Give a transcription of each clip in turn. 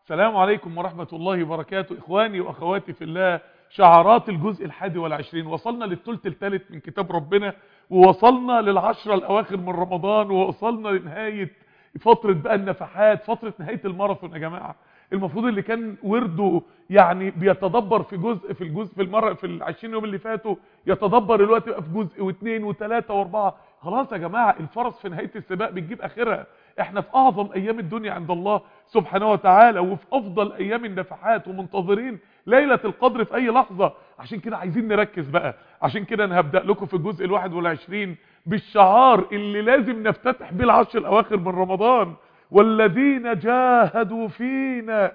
السلام عليكم ورحمة الله وبركاته إخواني وأخواتي في الله شعارات الجزء الحادي والعشرين وصلنا للثلث الثالث من كتاب ربنا ووصلنا للعشرة الأواخر من رمضان ووصلنا لنهاية فترة بقى النفحات فترة نهاية الماراثون يا جماعة المفروض اللي كان ورده يعني بيتدبر في جزء في الجزء في المرة في العشرين يوم اللي فاتوا يتدبر الوقت يبقى في جزء واثنين وثلاثة واربعة خلاص يا جماعة الفرس في نهاية السباق بتجيب اخرها احنا في اعظم ايام الدنيا عند الله سبحانه وتعالى وفي افضل ايام النفحات ومنتظرين ليلة القدر في اي لحظة عشان كده عايزين نركز بقى عشان كده انا هبدأ لكم في الجزء الواحد والعشرين بالشعار اللي لازم نفتتح بيه العشر الاواخر من رمضان والذين جاهدوا فينا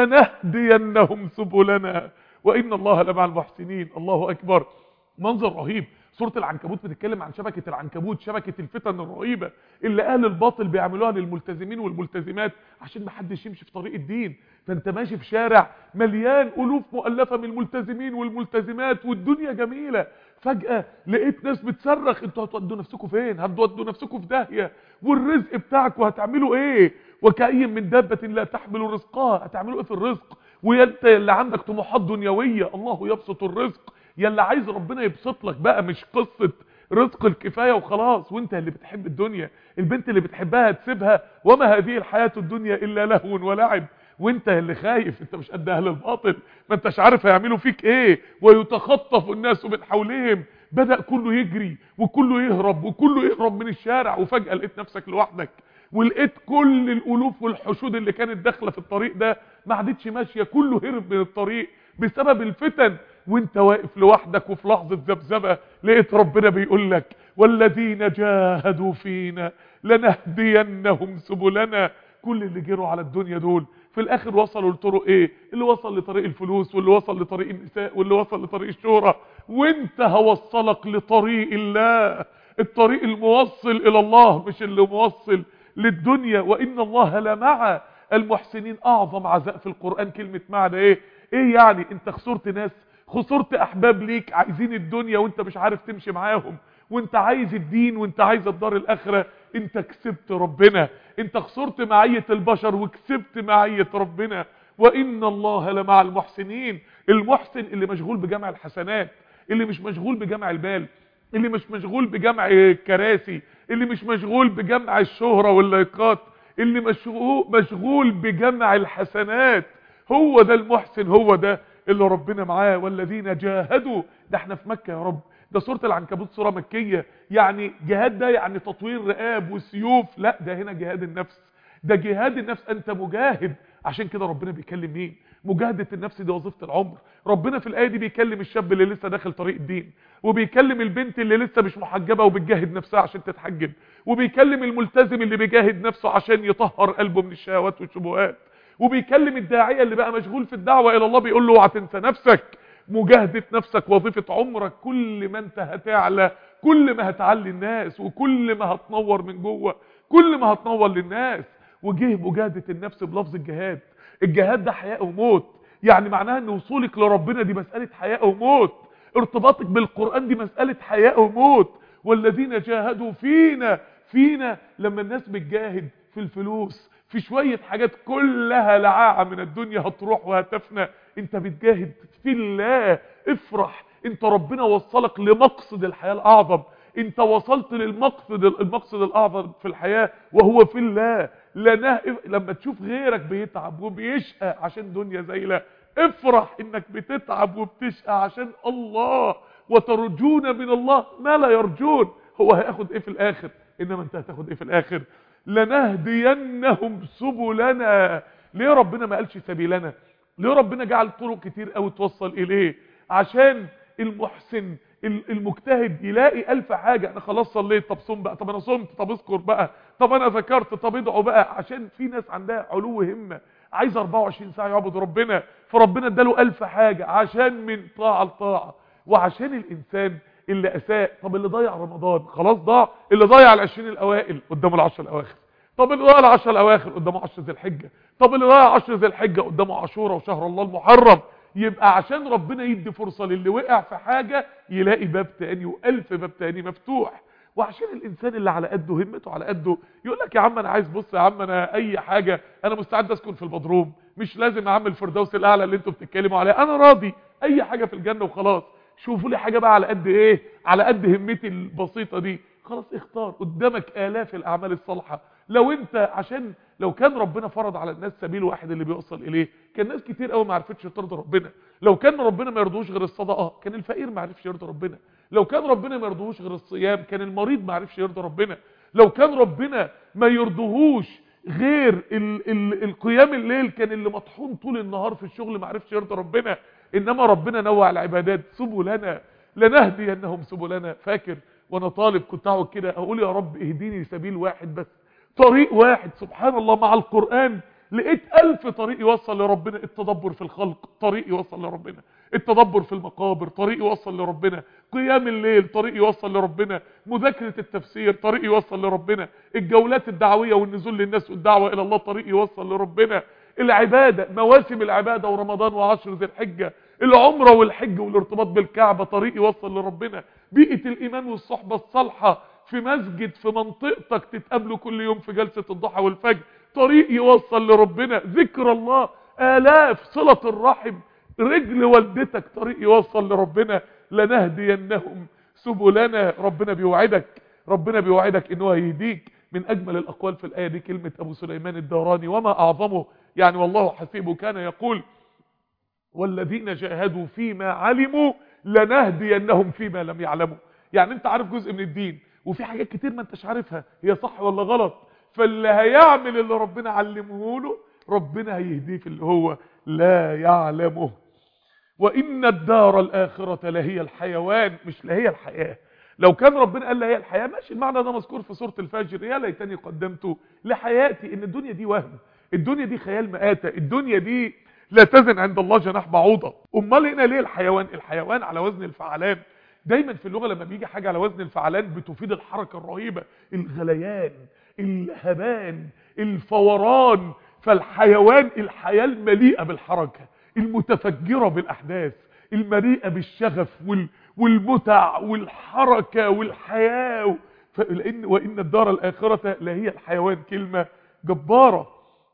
لنهدينهم سبلنا وإن الله لمع المحسنين الله أكبر منظر رهيب سورة العنكبوت بتتكلم عن شبكة العنكبوت شبكة الفتن الرهيبة اللي أهل الباطل بيعملوها للملتزمين والملتزمات عشان ما حدش يمشي في طريق الدين فانت ماشي في شارع مليان ألوف مؤلفة من الملتزمين والملتزمات والدنيا جميلة فجأة لقيت ناس بتصرخ انتوا هتودوا نفسكم فين هتودوا نفسكم في داهية والرزق بتاعكم هتعملوا ايه وكأي من دابة لا تحمل رزقها هتعملوا ايه في الرزق وانت اللي عندك طموحات دنيوية الله يبسط الرزق يلا عايز ربنا يبسط لك بقى مش قصة رزق الكفاية وخلاص وانت اللي بتحب الدنيا البنت اللي بتحبها هتسيبها وما هذه الحياة الدنيا الا لهو ولعب وانت اللي خايف انت مش قد اهل الباطل ما انتش عارف هيعملوا فيك ايه ويتخطف الناس من حولهم بدأ كله يجري وكله يهرب وكله يهرب من الشارع وفجأة لقيت نفسك لوحدك ولقيت كل الالوف والحشود اللي كانت داخله في الطريق ده ما عادتش ماشيه كله هرب من الطريق بسبب الفتن وانت واقف لوحدك وفي لحظه ذبذبه لقيت ربنا بيقول لك والذين جاهدوا فينا لنهدينهم سبلنا كل اللي جروا على الدنيا دول في الاخر وصلوا لطرق ايه اللي وصل لطريق الفلوس واللي وصل لطريق النساء واللي وصل لطريق الشهرة وانت هوصلك لطريق الله الطريق الموصل الى الله مش اللي موصل للدنيا وان الله لمع المحسنين اعظم عزاء في القرآن كلمة مع ده ايه ايه يعني انت خسرت ناس خسرت احباب ليك عايزين الدنيا وانت مش عارف تمشي معاهم وانت عايز الدين وانت عايز الدار الاخرة انت كسبت ربنا انت خسرت معية البشر وكسبت معية ربنا وان الله لمع المحسنين المحسن اللي مشغول بجمع الحسنات اللي مش مشغول بجمع البال اللي مش مشغول بجمع الكراسي اللي مش مشغول بجمع الشهرة واللايقات اللي مشغول, مشغول بجمع الحسنات هو ده المحسن هو ده اللي ربنا معاه والذين جاهدوا ده احنا في مكة يا رب ده سورة العنكبوت سورة مكية يعني جهاد ده يعني تطوير رقاب وسيوف لا ده هنا جهاد النفس ده جهاد النفس انت مجاهد عشان كده ربنا بيكلم مين مجاهدة النفس دي وظيفة العمر ربنا في الآية دي بيكلم الشاب اللي لسه داخل طريق الدين وبيكلم البنت اللي لسه مش محجبة وبتجاهد نفسها عشان تتحجب وبيكلم الملتزم اللي بيجاهد نفسه عشان يطهر قلبه من الشهوات والشبهات وبيكلم الداعية اللي بقى مشغول في الدعوة إلى الله بيقول له اوعى تنسى نفسك مجاهدة نفسك وظيفة عمرك كل ما انت هتعلى كل ما هتعلي الناس وكل ما هتنور من جوه كل ما هتنور للناس وجه مجاهدة النفس بلفظ الجهاد الجهاد ده حياة وموت يعني معناها ان وصولك لربنا دي مسألة حياة وموت ارتباطك بالقرآن دي مسألة حياة وموت والذين جاهدوا فينا فينا لما الناس بتجاهد في الفلوس في شوية حاجات كلها لعاعة من الدنيا هتروح وهتفنى انت بتجاهد في الله افرح انت ربنا وصلك لمقصد الحياة الاعظم انت وصلت للمقصد المقصد الاعظم في الحياة وهو في الله لنه... لما تشوف غيرك بيتعب وبيشقى عشان دنيا زيلة افرح انك بتتعب وبتشقى عشان الله وترجون من الله ما لا يرجون هو هياخد ايه في الاخر انما انت هتاخد ايه في الاخر لنهدينهم سبلنا ليه ربنا ما قالش سبيلنا ليه ربنا جعل طرق كتير قوي توصل اليه عشان المحسن المجتهد يلاقي الف حاجة انا خلاص صليت طب صوم بقى طب انا صمت طب اذكر بقى طب انا ذكرت طب ادعوا بقى عشان في ناس عندها علو همة عايز 24 ساعة يعبد ربنا فربنا اداله الف حاجة عشان من طاعة لطاعة وعشان الانسان اللي اساء طب اللي ضيع رمضان خلاص ضاع اللي ضيع العشرين الاوائل قدامه العشر الاواخر طب اللي ضيع العشر الاواخر قدامه عشر ذي الحجة طب اللي ضيع عشر ذي الحجة قدامه عاشوره وشهر الله المحرم يبقى عشان ربنا يدي فرصة للي وقع في حاجة يلاقي باب تاني والف باب تاني مفتوح وعشان الانسان اللي على قده همته على قده يقول لك يا عم انا عايز بص يا عم انا اي حاجة انا مستعد اسكن في البدروم مش لازم اعمل الفردوس الاعلى اللي انتوا بتتكلموا عليه انا راضي اي حاجه في الجنه وخلاص شوفوا لي حاجه بقى على قد ايه على قد همتي البسيطه دي خلاص اختار قدامك الاف الاعمال الصالحه لو انت عشان لو كان ربنا فرض على الناس سبيل واحد اللي بيوصل اليه كان ناس كتير قوي ما عرفتش ترضي ربنا لو كان ربنا ما يرضوش غير الصدقه كان الفقير ما عرفش يرضي ربنا لو كان ربنا ما يرضوش غير الصيام كان المريض ما عرفش يرضي ربنا لو كان ربنا ما يرضوهوش غير ال ال القيام الليل كان اللي مطحون طول النهار في الشغل ما عرفش يرضي ربنا انما ربنا نوع العبادات سبلنا لنهدينهم سبلنا فاكر وانا طالب كنت اقعد كده اقول يا رب اهديني سبيل واحد بس طريق واحد سبحان الله مع القرآن لقيت ألف طريق يوصل لربنا التدبر في الخلق طريق يوصل لربنا التدبر في المقابر طريق يوصل لربنا قيام الليل طريق يوصل لربنا مذاكرة التفسير طريق يوصل لربنا الجولات الدعوية والنزول للناس والدعوة إلى الله طريق يوصل لربنا العبادة مواسم العبادة ورمضان وعشر ذي الحجة العمرة والحج والارتباط بالكعبة طريق يوصل لربنا بيئة الإيمان والصحبة الصالحة في مسجد في منطقتك تتقابلوا كل يوم في جلسة الضحى والفجر طريق يوصل لربنا ذكر الله آلاف صلة الرحم رجل والدتك طريق يوصل لربنا لنهدينهم سبلنا ربنا بيوعدك ربنا بيوعدك انه هيهديك من اجمل الاقوال في الايه دي كلمه ابو سليمان الدوراني وما اعظمه يعني والله حسيبه كان يقول والذين جاهدوا فيما علموا لنهدينهم فيما لم يعلموا يعني انت عارف جزء من الدين وفي حاجات كتير ما انتش عارفها هي صح ولا غلط فاللي هيعمل اللي ربنا علمه له ربنا هيهديه في اللي هو لا يعلمه وإن الدار الآخرة لهي الحيوان مش لهي الحياة لو كان ربنا قال لهي الحياة ماشي المعنى ده مذكور في سورة الفجر يا ليتني قدمت لحياتي ان الدنيا دي وهم الدنيا دي خيال مآتة الدنيا دي لا تزن عند الله جناح بعوضة امال هنا ليه الحيوان الحيوان على وزن الفعلان دايما في اللغة لما بيجي حاجة على وزن الفعلان بتفيد الحركة الرهيبة الغليان الهبان الفوران فالحيوان الحياة المليئة بالحركة المتفجرة بالأحداث المليئة بالشغف وال والمتع والحركة والحياة لأن وإن الدار الآخرة لهي الحيوان كلمة جبارة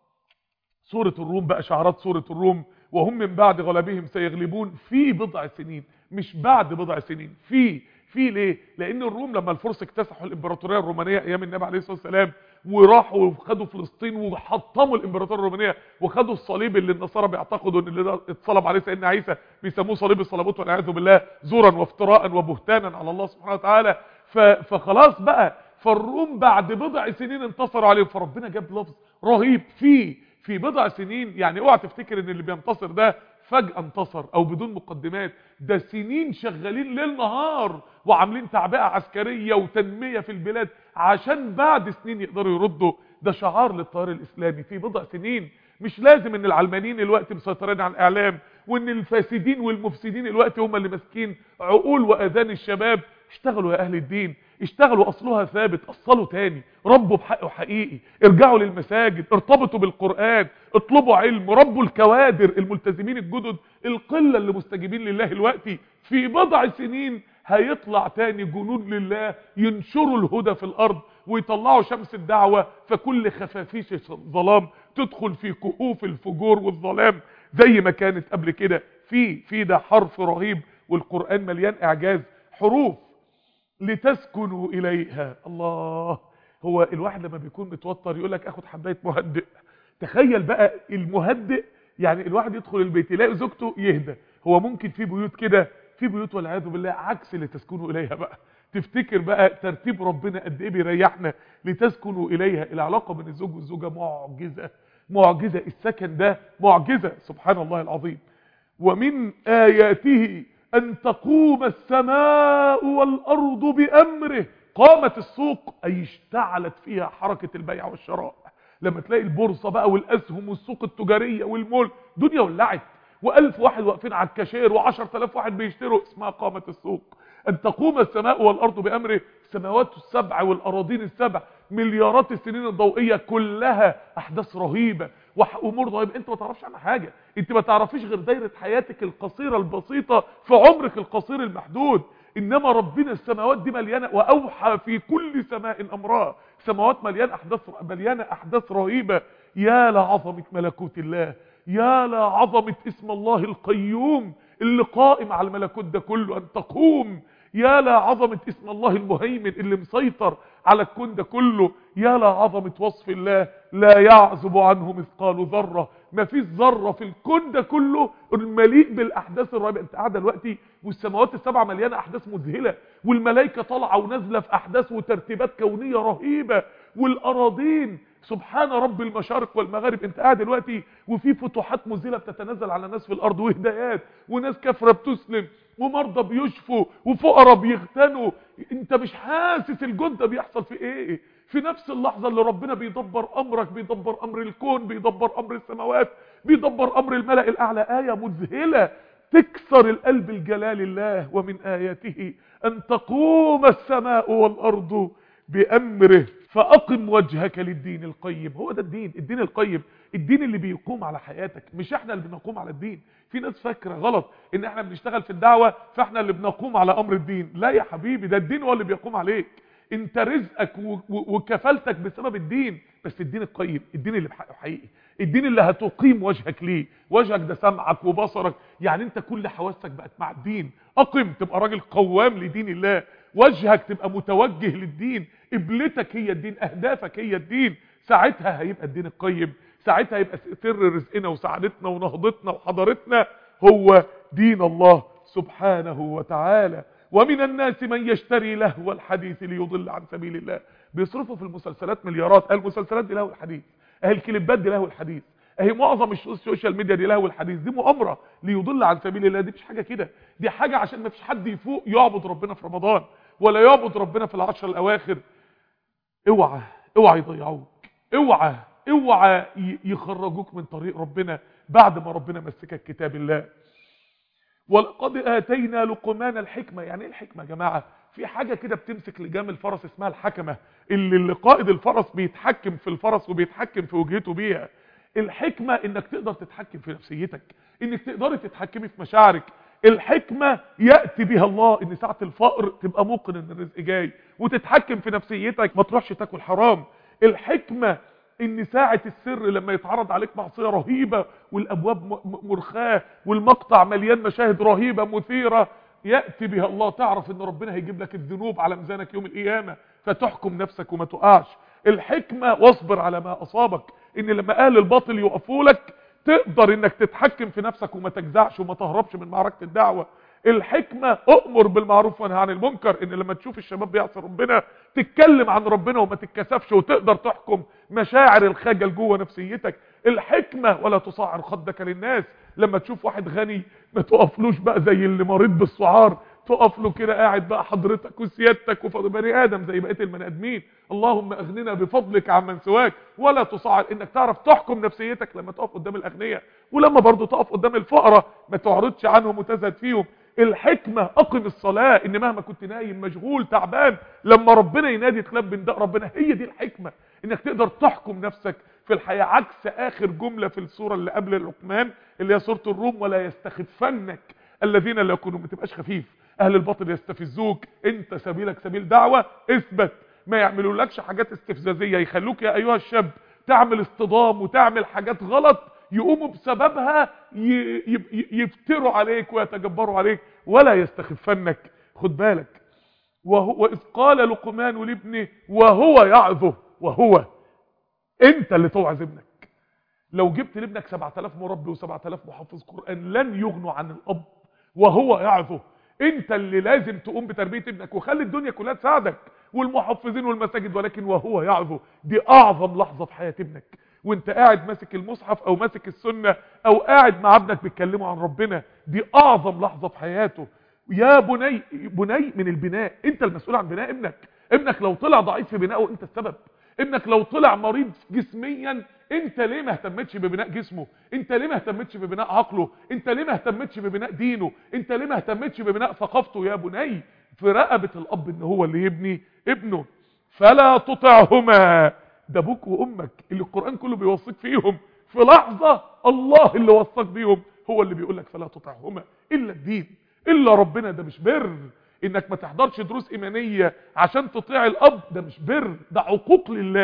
سورة الروم بقى شعارات سورة الروم وهم من بعد غلبهم سيغلبون في بضع سنين مش بعد بضع سنين في في ليه لان الروم لما الفرس اكتسحوا الامبراطوريه الرومانيه ايام النبي عليه الصلاه والسلام وراحوا وخدوا فلسطين وحطموا الامبراطوريه الرومانيه وخدوا الصليب اللي النصارى بيعتقدوا ان اللي اتصلب عليه سيدنا عيسى بيسموه صليب الصليبوت والعياذ بالله زورا وافتراء وبهتانا على الله سبحانه وتعالى فخلاص بقى فالروم بعد بضع سنين انتصروا عليهم فربنا جاب لفظ رهيب في في بضع سنين يعني اوعى تفتكر ان اللي بينتصر ده فجأة انتصر او بدون مقدمات ده سنين شغالين ليل نهار وعاملين تعبئة عسكرية وتنمية في البلاد عشان بعد سنين يقدروا يردوا ده شعار للتيار الاسلامي في بضع سنين مش لازم ان العلمانيين الوقت مسيطرين على الاعلام وان الفاسدين والمفسدين الوقت هم اللي ماسكين عقول واذان الشباب اشتغلوا يا اهل الدين اشتغلوا اصلها ثابت اصلوا تاني ربوا بحقه حقيقي ارجعوا للمساجد ارتبطوا بالقرآن اطلبوا علم ربوا الكوادر الملتزمين الجدد القلة اللي مستجيبين لله الوقت في بضع سنين هيطلع تاني جنود لله ينشروا الهدى في الارض ويطلعوا شمس الدعوة فكل خفافيش الظلام تدخل في كهوف الفجور والظلام زي ما كانت قبل كده في في ده حرف رهيب والقرآن مليان اعجاز حروف لتسكنوا اليها الله هو الواحد لما بيكون متوتر يقول لك اخد حبايه مهدئ تخيل بقى المهدئ يعني الواحد يدخل البيت يلاقي زوجته يهدى هو ممكن في بيوت كده في بيوت والعياذ بالله عكس لتسكنوا اليها بقى تفتكر بقى ترتيب ربنا قد ايه بيريحنا لتسكنوا اليها العلاقه بين الزوج والزوجه معجزه معجزه السكن ده معجزه سبحان الله العظيم ومن اياته أن تقوم السماء والأرض بأمره قامت السوق أي اشتعلت فيها حركة البيع والشراء لما تلاقي البورصة بقى والأسهم والسوق التجارية والمول دنيا ولعت وألف واحد واقفين على الكاشير وعشر تلاف واحد بيشتروا اسمها قامت السوق أن تقوم السماء والأرض بأمره السماوات السبع والأراضين السبع مليارات السنين الضوئية كلها أحداث رهيبة وامور رهيبه انت ما تعرفش عنها حاجه انت ما تعرفيش غير دايره حياتك القصيره البسيطه في عمرك القصير المحدود انما ربنا السماوات دي مليانه واوحى في كل سماء امرها سماوات مليانه احداث مليانه احداث رهيبه يا لعظمه ملكوت الله يا لا عظمة اسم الله القيوم اللي قائم على الملكوت ده كله ان تقوم يا لا عظمة اسم الله المهيمن اللي مسيطر على الكون ده كله يا لا عظمة وصف الله لا يعزب عنه مثقال ذرة ما فيش ذرة في الكون ده كله المليء بالأحداث الرهيبة انت قاعدة دلوقتي والسماوات السبعة مليانة أحداث مذهلة والملائكة طالعة ونازلة في أحداث وترتيبات كونية رهيبة والأراضين سبحان رب المشارق والمغارب انت قاعد دلوقتي وفي فتوحات مذهله بتتنزل على ناس في الارض وهدايات وناس كافره بتسلم ومرضى بيشفوا وفقراء بيغتنوا انت مش حاسس الجد ده بيحصل في ايه في نفس اللحظة اللي ربنا بيدبر امرك بيدبر امر الكون بيدبر امر السماوات بيدبر امر الملأ الاعلى آية مذهلة تكسر القلب الجلال الله ومن آياته ان تقوم السماء والارض بامره فاقم وجهك للدين القيم هو ده الدين الدين القيم الدين اللي بيقوم على حياتك مش احنا اللي بنقوم على الدين في ناس فاكره غلط ان احنا بنشتغل في الدعوه فاحنا اللي بنقوم على امر الدين لا يا حبيبي ده الدين هو اللي بيقوم عليك انت رزقك وكفالتك بسبب الدين بس الدين القيم الدين اللي بحقه حقيقي الدين اللي هتقيم وجهك ليه وجهك ده سمعك وبصرك يعني انت كل حواسك بقت مع الدين اقم تبقى راجل قوام لدين الله وجهك تبقى متوجه للدين قبلتك هي الدين اهدافك هي الدين ساعتها هيبقى الدين القيم ساعتها يبقى سر رزقنا وسعادتنا ونهضتنا وحضارتنا هو دين الله سبحانه وتعالى ومن الناس من يشتري لهو الحديث ليضل عن سبيل الله بيصرفوا في المسلسلات مليارات المسلسلات دي لهو الحديث اهي الكليبات دي لهو الحديث اهي معظم السوشيال ميديا دي لهو الحديث دي مؤامره ليضل عن سبيل الله دي مش حاجه كده دي حاجه عشان ما فيش حد يفوق يعبد ربنا في رمضان ولا يعبد ربنا في العشر الاواخر اوعى اوعى يضيعوك اوعى اوعى يخرجوك من طريق ربنا بعد ما ربنا مسكك كتاب الله ولقد اتينا لقمان الحكمه يعني ايه الحكمه يا جماعه في حاجه كده بتمسك لجام الفرس اسمها الحكمه اللي, اللي قائد الفرس بيتحكم في الفرس وبيتحكم في وجهته بيها الحكمه انك تقدر تتحكم في نفسيتك انك تقدري تتحكمي في مشاعرك الحكمة يأتي بها الله ان ساعة الفقر تبقى موقن ان الرزق جاي وتتحكم في نفسيتك ما تروحش تاكل حرام الحكمة ان ساعة السر لما يتعرض عليك معصية رهيبة والابواب مرخاة والمقطع مليان مشاهد رهيبة مثيرة يأتي بها الله تعرف ان ربنا هيجيب لك الذنوب على ميزانك يوم القيامة فتحكم نفسك وما تقعش الحكمة واصبر على ما اصابك ان لما اهل الباطل يقفوا لك تقدر انك تتحكم في نفسك وما تجزعش وما تهربش من معركة الدعوة الحكمة اؤمر بالمعروف وانهى عن المنكر ان لما تشوف الشباب بيعصي ربنا تتكلم عن ربنا وما تتكسفش وتقدر تحكم مشاعر الخجل جوه نفسيتك الحكمة ولا تصعر خدك للناس لما تشوف واحد غني ما تقفلوش بقى زي اللي مريض بالسعار تقف له كده قاعد بقى حضرتك وسيادتك وفضل بني ادم زي بقيه البني ادمين اللهم اغننا بفضلك عمن سواك ولا تصعر انك تعرف تحكم نفسيتك لما تقف قدام الاغنياء ولما برضو تقف قدام الفقراء ما تعرضش عنهم وتزهد فيهم الحكمة اقم الصلاة ان مهما كنت نايم مشغول تعبان لما ربنا ينادي تلبي نداء ربنا هي دي الحكمة انك تقدر تحكم نفسك في الحياة عكس اخر جملة في السورة اللي قبل اللقمان اللي هي سورة الروم ولا يستخفنك الذين لا يكونوا ما تبقاش خفيف اهل الباطل يستفزوك انت سبيلك سبيل دعوة اثبت ما يعملولكش حاجات استفزازية يخلوك يا ايها الشاب تعمل اصطدام وتعمل حاجات غلط يقوموا بسببها يفتروا عليك ويتجبروا عليك ولا يستخفنك خد بالك وهو وإذ قال لقمان لابنه وهو يعظه وهو انت اللي توعظ ابنك لو جبت لابنك 7000 مربي و7000 محفظ قرآن لن يغنوا عن الأب وهو يعظه انت اللي لازم تقوم بتربية ابنك وخلي الدنيا كلها تساعدك والمحفظين والمساجد ولكن وهو يعظه دي اعظم لحظة في حياة ابنك وانت قاعد ماسك المصحف او ماسك السنة او قاعد مع ابنك بيتكلموا عن ربنا دي اعظم لحظة في حياته يا بني بني من البناء انت المسؤول عن بناء ابنك ابنك لو طلع ضعيف في بنائه انت السبب ابنك لو طلع مريض جسميا انت ليه ما اهتمتش ببناء جسمه انت ليه ما اهتمتش ببناء عقله انت ليه ما اهتمتش ببناء دينه انت ليه ما اهتمتش ببناء ثقافته يا بني في رقبة الاب ان هو اللي يبني ابنه فلا تطعهما ده ابوك وامك اللي القرآن كله بيوصيك فيهم في لحظة الله اللي وصاك بيهم هو اللي بيقول لك فلا تطعهما الا الدين الا ربنا ده مش بر انك ما تحضرش دروس ايمانيه عشان تطيع الاب ده مش بر ده عقوق لله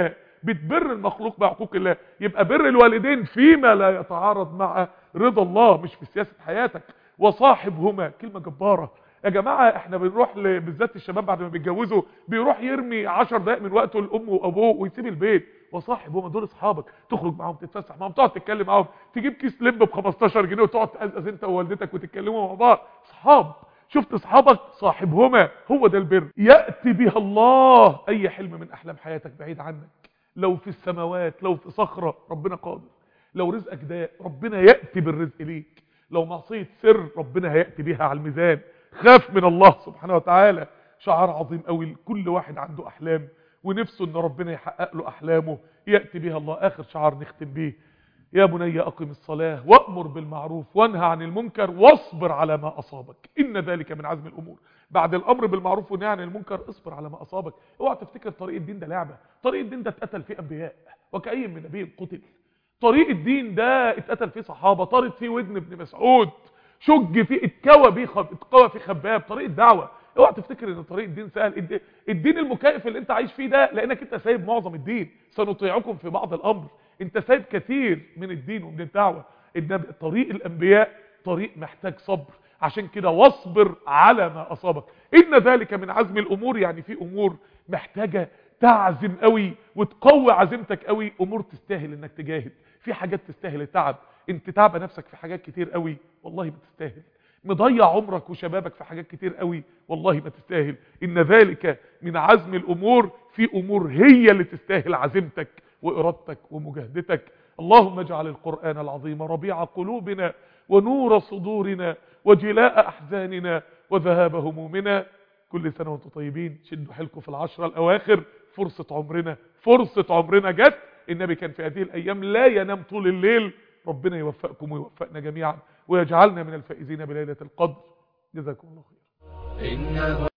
بتبر المخلوق بعقوق الله يبقى بر الوالدين فيما لا يتعارض مع رضا الله مش في سياسة حياتك وصاحبهما كلمة جبارة يا جماعة احنا بنروح ل- بالذات الشباب بعد ما بيتجوزوا بيروح يرمي 10 دقائق من وقته لامه وابوه ويسيب البيت وصاحبهما دول اصحابك تخرج معاهم تتفسح معاهم تقعد تتكلم معاهم تجيب كيس لب ب 15 جنيه وتقعد تقزقز انت ووالدتك وتتكلموا مع بعض اصحاب شفت اصحابك صاحبهما هو ده البر ياتي بها الله اي حلم من احلام حياتك بعيد عنك لو في السماوات لو في صخره ربنا قادر لو رزقك ضاق ربنا ياتي بالرزق ليك لو معصيه سر ربنا هياتي بيها على الميزان خاف من الله سبحانه وتعالى شعار عظيم قوي كل واحد عنده احلام ونفسه ان ربنا يحقق له احلامه ياتي بها الله اخر شعار نختم بيه يا بني أقم الصلاة وأمر بالمعروف وانهى عن المنكر واصبر على ما أصابك إن ذلك من عزم الأمور بعد الأمر بالمعروف والنهي عن المنكر اصبر على ما أصابك اوعى تفتكر طريق الدين ده لعبة طريق الدين ده اتقتل فيه أنبياء وكأي من نبي قتل طريق الدين ده اتقتل فيه صحابة طارت فيه ودن ابن مسعود شج فيه اتكوى بيه خب... اتكوى فيه خباب طريق الدعوة اوعى تفتكر ان طريق الدين سهل الد- الدين المكيف اللي انت عايش فيه ده لانك انت سايب معظم الدين سنطيعكم في بعض الامر انت سايب كثير من الدين ومن الدعوة النبي طريق الانبياء طريق محتاج صبر عشان كده واصبر على ما اصابك ان ذلك من عزم الامور يعني في امور محتاجة تعزم قوي وتقوي عزيمتك قوي امور تستاهل انك تجاهد في حاجات تستاهل التعب انت تعب نفسك في حاجات كتير قوي والله ما تستاهل مضيع عمرك وشبابك في حاجات كتير قوي والله ما تستاهل ان ذلك من عزم الامور في امور هي اللي تستاهل عزيمتك وارادتك ومجاهدتك اللهم اجعل القرآن العظيم ربيع قلوبنا ونور صدورنا وجلاء احزاننا وذهاب همومنا كل سنة وانتم طيبين شدوا حيلكم في العشرة الاواخر فرصة عمرنا فرصة عمرنا جت النبي كان في هذه الايام لا ينام طول الليل ربنا يوفقكم ويوفقنا جميعا ويجعلنا من الفائزين بليلة القدر جزاكم الله خير إنه